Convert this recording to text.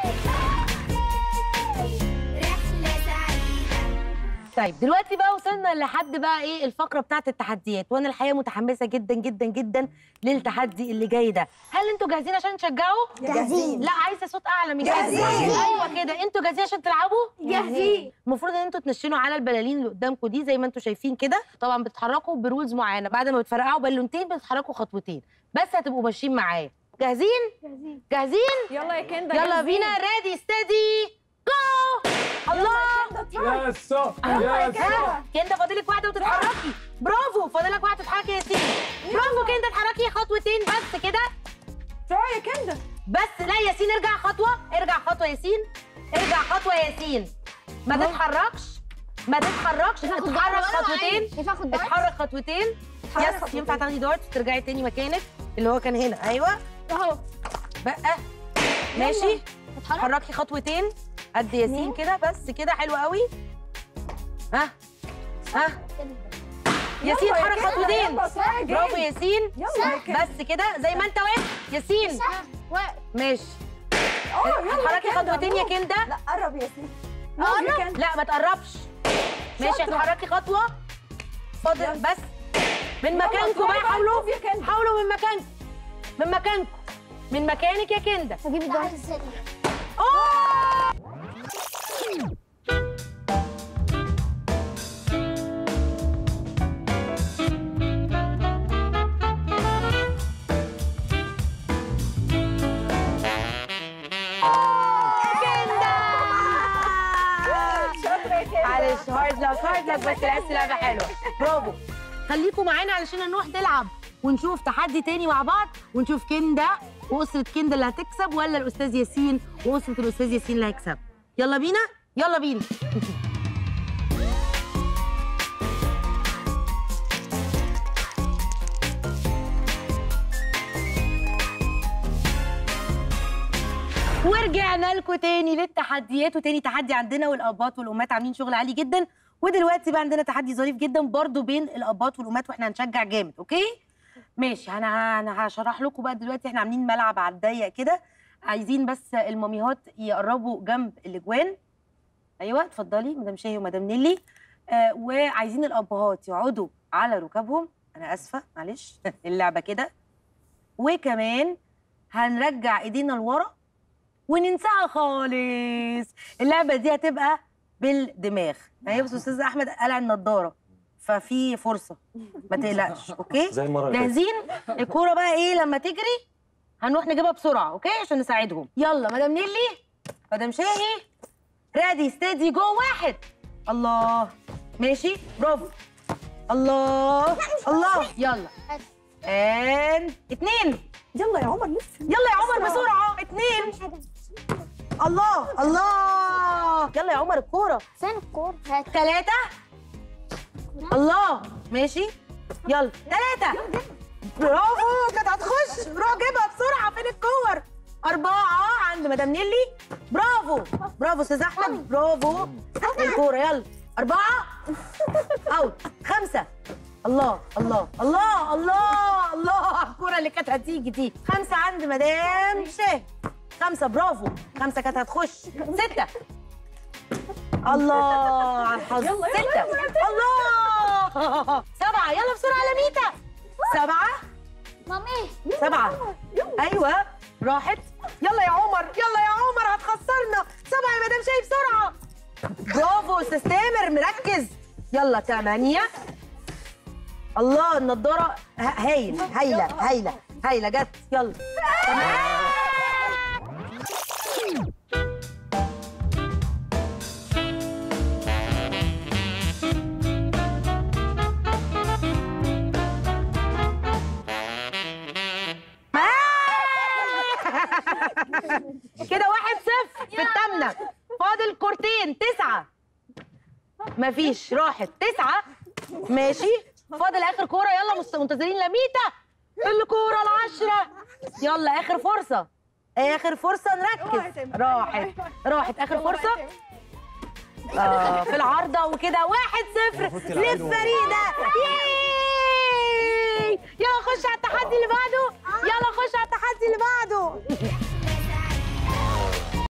رحلة سعيدة طيب دلوقتي بقى وصلنا لحد بقى ايه الفقره بتاعت التحديات وانا الحقيقه متحمسه جدا جدا جدا للتحدي اللي جاي ده هل انتوا جاهزين عشان تشجعوا جاهزين. لا عايزه صوت اعلى من كده جاهزين. ايوه كده انتوا جاهزين عشان تلعبوا جاهزين. المفروض ان انتوا تنشنوا على البلالين اللي قدامكم دي زي ما انتوا شايفين كده طبعا بتتحركوا برولز معينه بعد ما بتفرقعوا بالونتين بتتحركوا خطوتين بس هتبقوا ماشيين معايا جاهزين جاهزين جاهزين يلا يا كندا يلا جاهزين. بينا ريدي ستدي جو الله يس يس ها كندا فاضلك واحده وتتحركي برافو فاضلك واحده تتحركي يا ياسين برافو كندا اتحركي خطوتين بس كده برافو يا كندا بس لا ياسين ارجع خطوه ارجع خطوه ياسين ارجع خطوه يا ياسين ما تتحركش ما تتحركش اتحرك خطوتين ينفع اخد دارت؟ اتحرك خطوتين يس ينفع تاخدي دارت وترجعي تاني مكانك اللي هو كان هنا ايوه اهو بقى ماشي اتحرك اتحركي خطوتين قد ياسين كده بس كده حلو قوي ها ها ياسين يلا يا اتحرك كندا، خطوتين يلا، اسرعي جاي. برافو ياسين يلا يا كندا. بس كده زي ما انت واقف ياسين واقف ماشي اه يلا يا اتحركي كندا، خطوتين يا موف. كندا لا قرب يا سيدي موف يا كندا. لا ما تقربش ماشي شاطرة. اتحركي خطوه فاضل بس من مكانكم يلا، بقى بقى حاولوا موف يا كندا. حاولوا من مكانكم من مكانكم من مكانك يا كندا هجيب الدارت أوه! شاطرة يا كندا. معلش هارد لك هارد لك بس لعبت لعبه حلوه برافو خليكم معانا علشان نروح نلعب ونشوف تحدي تاني مع بعض ونشوف كندا واسره كندا اللي هتكسب ولا الاستاذ ياسين واسره الاستاذ ياسين اللي هيكسب يلا بينا يلا بينا ورجعنا لكم تاني للتحديات وتاني تحدي عندنا والابات والامهات عاملين شغل عالي جدا ودلوقتي بقى عندنا تحدي ظريف جدا برضو بين الابات والامهات واحنا هنشجع جامد اوكي ماشي انا انا هشرح لكم بقى دلوقتي احنا عاملين ملعب على الضيق كده عايزين بس الماميهات يقربوا جنب الاجوان ايوه اتفضلي مدام شاهي ومدام نيلي آه وعايزين الابهات يقعدوا على ركابهم انا اسفه معلش اللعبه كده وكمان هنرجع ايدينا لورا وننساها خالص اللعبه دي هتبقى بالدماغ هي بس استاذ احمد قلع النضاره ففي فرصه ما تقلقش اوكي زي المره اللي فاتت جاهزين الكوره بقى ايه لما تجري هنروح نجيبها بسرعه اوكي عشان نساعدهم يلا مدام نيلي مدام شاهي ريدي ستيدي جو واحد الله ماشي برافو الله الله يلا ان اتنين يلا يا عمر لسه يلا يا عمر بسرعه اتنين الله الله يلا يا عمر الكوره فين الكورة؟ هات ثلاثة الله ماشي يلا ثلاثة برافو كانت هتخش روح جيبها بسرعة فين الكور أربعة عند مدام نيلي برافو برافو أستاذ أحمد برافو الكورة يلا أربعة أوت خمسة الله الله الله الله الله الكورة اللي كانت هتيجي دي خمسة عند مدام شاه خمسة برافو خمسة كانت هتخش ستة الله على الحظ يلا، يلا، ستة يلا، الله سبعة يلا بسرعة على ميتا سبعة مامي سبعة أيوة راحت يلا يا عمر يلا يا عمر هتخسرنا سبعة يا مدام شاي بسرعة برافو أستاذ تامر مركز يلا تمانية الله النضارة ه- هايل هايلة هايلة هايلة جت يلا تمام. كده واحد صفر في التامنة فاضل كورتين تسعة مفيش راحت تسعة ماشي فاضل آخر كورة يلا مست- منتظرين لميتا الكورة العشرة يلا آخر فرصة آخر فرصة نركز راحت راحت آخر فرصة آه في العارضة وكده واحد صفر المفروض تلعبوا للفريق ده ياي يلا خش على التحدي اللي بعده يلا خش على التحدي اللي بعده